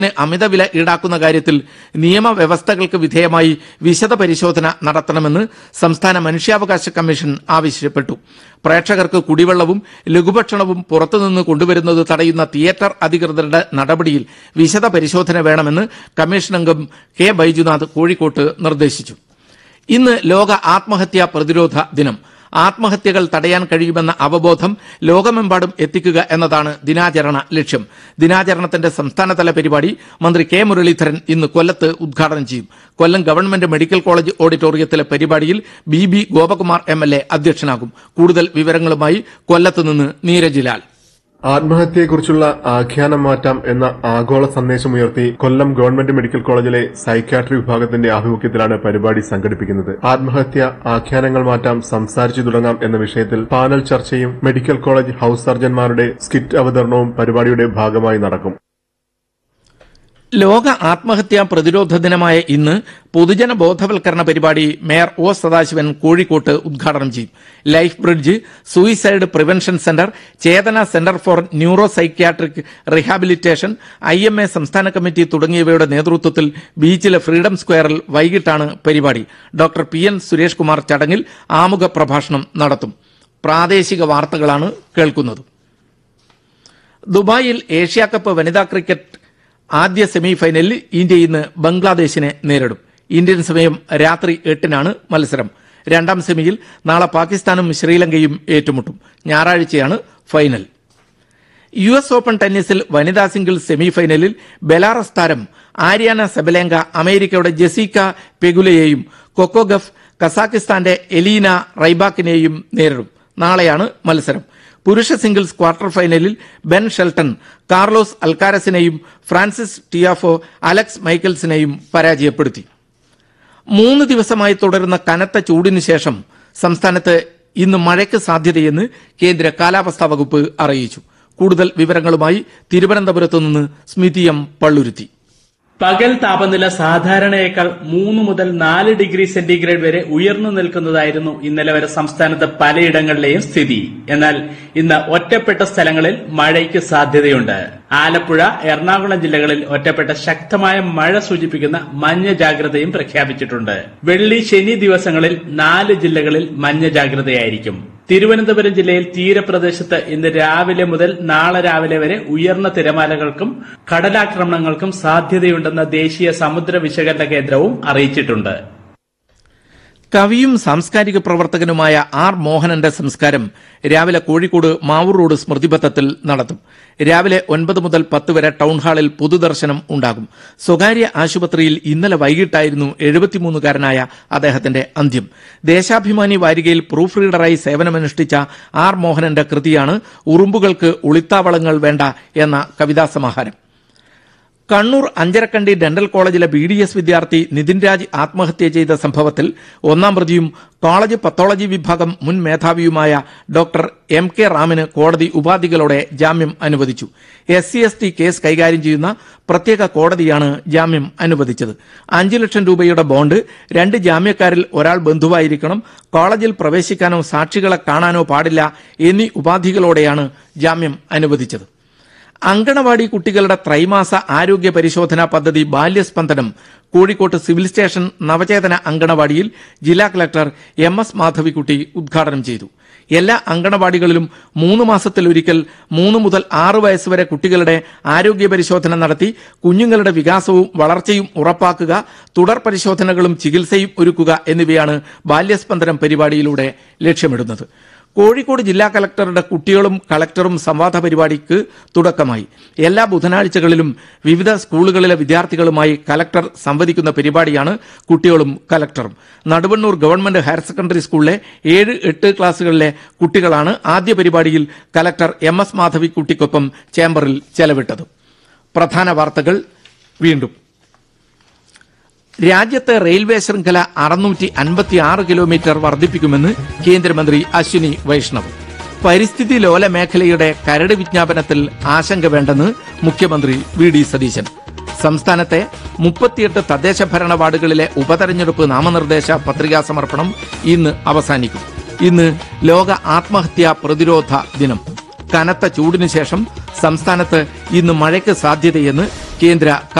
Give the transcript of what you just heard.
ന് അമിത വില ഈടാക്കുന്ന കാര്യത്തിൽ നിയമവ്യവസ്ഥകൾക്ക് വിധേയമായി വിശദ പരിശോധന നടത്തണമെന്ന് സംസ്ഥാന മനുഷ്യാവകാശ കമ്മീഷൻ ആവശ്യപ്പെട്ടു പ്രേക്ഷകർക്ക് കുടിവെള്ളവും ലഘുഭക്ഷണവും പുറത്തുനിന്ന് കൊണ്ടുവരുന്നത് തടയുന്ന തിയേറ്റർ അധികൃതരുടെ നടപടിയിൽ വിശദ പരിശോധന വേണമെന്ന് കമ്മീഷൻ അംഗം കെ ബൈജുനാഥ് കോഴിക്കോട്ട് നിർദ്ദേശിച്ചു ഇന്ന് ലോക ആത്മഹത്യാ പ്രതിരോധ ദിനം ആത്മഹത്യകൾ തടയാൻ കഴിയുമെന്ന അവബോധം ലോകമെമ്പാടും എത്തിക്കുക എന്നതാണ് ദിനാചരണ ലക്ഷ്യം ദിനാചരണത്തിന്റെ സംസ്ഥാനതല പരിപാടി മന്ത്രി കെ മുരളീധരൻ ഇന്ന് കൊല്ലത്ത് ഉദ്ഘാടനം ചെയ്യും കൊല്ലം ഗവൺമെന്റ് മെഡിക്കൽ കോളേജ് ഓഡിറ്റോറിയത്തിലെ പരിപാടിയിൽ B B Gopakumar M L A അധ്യക്ഷനാകും കൂടുതൽ വിവരങ്ങളുമായി കൊല്ലത്ത് നിന്ന് നീരജ് ലാൽ ആത്മഹത്യയെക്കുറിച്ചുള്ള ആഖ്യാനം മാറ്റാം എന്ന ആഗോള സന്ദേശമുയർത്തി കൊല്ലം ഗവൺമെന്റ് മെഡിക്കൽ കോളേജിലെ സൈക്യാട്രി വിഭാഗത്തിന്റെ ആഭിമുഖ്യത്തിലാണ് പരിപാടി സംഘടിപ്പിക്കുന്നത് ആത്മഹത്യ ആഖ്യാനങ്ങൾ മാറ്റാം സംസാരിച്ചു തുടങ്ങാം എന്ന വിഷയത്തിൽ പാനൽ ചർച്ചയും മെഡിക്കൽ കോളേജ് ഹൌസ് സർജൻമാരുടെ സ്കിറ്റ് അവതരണവും പരിപാടിയുടെ ഭാഗമായി നടക്കും ലോക ആത്മഹത്യാ പ്രതിരോധ ദിനമായ ഇന്ന് പൊതുജന ബോധവൽക്കരണ പരിപാടി മേയർ ഒ സദാശിവൻ കോഴിക്കോട്ട് ഉദ്ഘാടനം ചെയ്യും life bridge suicide prevention centre Chetana centre for neuro psychiatric rehabilitation I M A സംസ്ഥാന കമ്മിറ്റി തുടങ്ങിയവയുടെ നേതൃത്വത്തിൽ ബീച്ചിലെ ഫ്രീഡം സ്ക്വയറിൽ വൈകിട്ടാണ് പരിപാടി doctor P N Suresh Kumar ചടങ്ങിൽ ആമുഖ പ്രഭാഷണം നടത്തും പ്രാദേശിക വാർത്തകളാണ് കേൾക്കുന്നത് ദുബായിൽ ഏഷ്യാകപ്പ് വനിതാ ക്രിക്കറ്റ് ആദ്യ സെമി ഫൈനലിൽ ഇന്ത്യ ഇന്ന് ബംഗ്ലാദേശിനെ നേരിടും ഇന്ത്യൻ സമയം രാത്രി എട്ടിനാണ് മത്സരം രണ്ടാം സെമിയിൽ നാളെ പാകിസ്ഥാനും ശ്രീലങ്കയും ഏറ്റുമുട്ടും ഞായറാഴ്ചയാണ് ഫൈനൽ യു എസ് ഓപ്പൺ ടെന്നീസിൽ വനിതാ സിംഗിൾസ് സെമി ഫൈനലിൽ ബെലാറസ് താരം ആര്യാന സെബലേങ്ക അമേരിക്കയുടെ ജെസീക്ക പെഗുലയെയും കൊക്കോഗഫ് കസാക്കിസ്ഥാന്റെ എലീന റൈബാക്കിനെയും നേരിടും നാളെയാണ് മത്സരം പുരുഷ സിംഗിൾസ് ക്വാർട്ടർ ഫൈനലിൽ ബെൻ ഷെൽട്ടൺ കാർലോസ് അൽക്കാരസിനെയും ഫ്രാൻസിസ് ടിയാഫോ അലക്സ് മൈക്കൽസിനെയും പരാജയപ്പെടുത്തി മൂന്ന് ദിവസമായി തുടരുന്ന കനത്ത ചൂടിന് ശേഷം സംസ്ഥാനത്ത് ഇന്ന് മഴയ്ക്ക് സാധ്യതയെന്ന് കേന്ദ്ര കാലാവസ്ഥാ വകുപ്പ് അറിയിച്ചു കൂടുതൽ വിവരങ്ങളുമായി തിരുവനന്തപുരത്ത് നിന്ന് സ്മിതി എം പള്ളുരുത്തി പകൽ താപനില സാധാരണയേക്കാൾ മൂന്ന് മുതൽ നാല് ഡിഗ്രി സെന്റിഗ്രേഡ് വരെ ഉയർന്നു നിൽക്കുന്നതായിരുന്നു ഇന്നലെ വരെ സംസ്ഥാനത്ത് പലയിടങ്ങളിലെയും സ്ഥിതി എന്നാൽ ഇന്ന് ഒറ്റപ്പെട്ട സ്ഥലങ്ങളിൽ മഴയ്ക്ക് സാധ്യതയുണ്ട് ആലപ്പുഴ എറണാകുളം ജില്ലകളിൽ ഒറ്റപ്പെട്ട ശക്തമായ മഴ സൂചിപ്പിക്കുന്ന മഞ്ഞ ജാഗ്രതയും പ്രഖ്യാപിച്ചിട്ടുണ്ട് വെള്ളി ശനി ദിവസങ്ങളിൽ നാല് ജില്ലകളിൽ മഞ്ഞ ജാഗ്രതയായിരിക്കും തിരുവനന്തപുരം ജില്ലയിൽ തീരപ്രദേശത്ത് ഇന്ന് രാവിലെ മുതൽ നാളെ രാവിലെ വരെ ഉയർന്ന തിരമാലകൾക്കും കടലാക്രമണങ്ങൾക്കും സാധ്യതയുണ്ടെന്ന് ദേശീയ സമുദ്ര വിശകലന കേന്ദ്രവും അറിയിച്ചിട്ടുണ്ട് കവിയും സാംസ്കാരിക പ്രവർത്തകനുമായ ആർ മോഹനന്റെ സംസ്കാരം രാവിലെ കോഴിക്കോട് മാവൂർ റോഡ് സ്മൃതിപഥത്തിൽ നടത്തും രാവിലെ ഒൻപത് മുതൽ പത്ത് വരെ ടൗൺ ഹാളിൽ പൊതുദർശനം ഉണ്ടാകും സ്വകാര്യ ആശുപത്രിയിൽ ഇന്നലെ വൈകിട്ടായിരുന്നു എഴുപത്തിമൂന്നുകാരനായ അദ്ദേഹത്തിന്റെ അന്ത്യം ദേശാഭിമാനി വാരികയിൽ പ്രൂഫ് റീഡറായി സേവനമനുഷ്ഠിച്ച ആർ മോഹനന്റെ കൃതിയാണ് ഉറുമ്പുകൾക്ക് ഒളിത്താവളങ്ങൾ വേണ്ട എന്ന കവിതാ സമാഹാരം കണ്ണൂർ അഞ്ചരക്കണ്ടി ഡെന്റൽ കോളേജിലെ ബി ഡി എസ് വിദ്യാർത്ഥി നിതിൻ രാജ് ആത്മഹത്യ ചെയ്ത സംഭവത്തിൽ ഒന്നാം പ്രതിയും കോളേജ് പത്തോളജി വിഭാഗം മുൻ മേധാവിയുമായ ഡോക്ടർ എം കെ റാമിന് കോടതി ഉപാധികളോടെ ജാമ്യം അനുവദിച്ചു S C S T case കൈകാര്യം ചെയ്യുന്ന പ്രത്യേക കോടതിയാണ് ജാമ്യം അനുവദിച്ചത് അഞ്ചു ലക്ഷം രൂപയുടെ ബോണ്ട് രണ്ട് ജാമ്യക്കാരിൽ ഒരാൾ ബന്ധുവായിരിക്കണം കോളേജിൽ പ്രവേശിക്കാനോ സാക്ഷികളെ കാണാനോ പാടില്ല എന്നീ ഉപാധികളോടെയാണ് ജാമ്യം അനുവദിച്ചത് അങ്കണവാടി കുട്ടികളുടെ ത്രൈമാസ ആരോഗ്യ പരിശോധനാ പദ്ധതി ബാല്യസ്പന്ദനം കോഴിക്കോട്ട് സിവിൽ സ്റ്റേഷൻ നവചേതന അങ്കണവാടിയിൽ ജില്ലാ കളക്ടർ എം എസ് മാധവിക്കുട്ടി ഉദ്ഘാടനം ചെയ്തു എല്ലാ അങ്കണവാടികളിലും മൂന്ന് മാസത്തിലൊരിക്കൽ മൂന്ന് മുതൽ ആറ് വയസ്സുവരെ കുട്ടികളുടെ ആരോഗ്യ പരിശോധന നടത്തി കുഞ്ഞുങ്ങളുടെ വികാസവും വളർച്ചയും ഉറപ്പാക്കുക തുടർ പരിശോധനകളും ചികിത്സയും ഒരുക്കുക എന്നിവയാണ് ബാല്യസ്പന്ദനം പരിപാടിയിലൂടെ ലക്ഷ്യമിടുന്നത് കോഴിക്കോട് ജില്ലാ കലക്ടറുടെ കുട്ടികളും കളക്ടറും സംവാദ പരിപാടിക്ക് തുടക്കമായി എല്ലാ ബുധനാഴ്ചകളിലും വിവിധ സ്കൂളുകളിലെ വിദ്യാർത്ഥികളുമായി കലക്ടർ സംവദിക്കുന്ന പരിപാടിയാണ് കുട്ടികളും കലക്ടറും നടുവണ്ണൂർ ഗവൺമെന്റ് ഹയർ സെക്കൻഡറി സ്കൂളിലെ ഏഴ് എട്ട് ക്ലാസുകളിലെ കുട്ടികളാണ് ആദ്യ പരിപാടിയിൽ കലക്ടർ എം എസ് മാധവിക്കുട്ടിക്കൊപ്പം ചേംബറിൽ ചെലവിട്ടത് പ്രധാന വാർത്തകൾ വീണ്ടും രാജ്യത്തെ റെയിൽവേ ശൃംഖല അറുന്നൂറ്റി അൻപത്തി ആറ് കിലോമീറ്റർ വർദ്ധിപ്പിക്കുമെന്ന് കേന്ദ്രമന്ത്രി അശ്വിനി വൈഷ്ണവ് പരിസ്ഥിതി ലോല മേഖലയുടെ കരട് വിജ്ഞാപനത്തിൽ ആശങ്ക വേണ്ടെന്ന് മുഖ്യമന്ത്രി വി ഡി സതീശൻ സംസ്ഥാനത്തെ മുപ്പത്തിയെട്ട് തദ്ദേശ ഭരണ വാർഡുകളിലെ ഉപതെരഞ്ഞെടുപ്പ് നാമനിർദ്ദേശ പത്രികാ സമർപ്പണം ഇന്ന് അവസാനിക്കും ഇന്ന് ലോക ആത്മഹത്യാ പ്രതിരോധ ദിനം കനത്ത ചൂടിനു ശേഷം സംസ്ഥാനത്ത് ഇന്ന് മഴയ്ക്ക് സാധ്യതയെന്ന് കേന്ദ്ര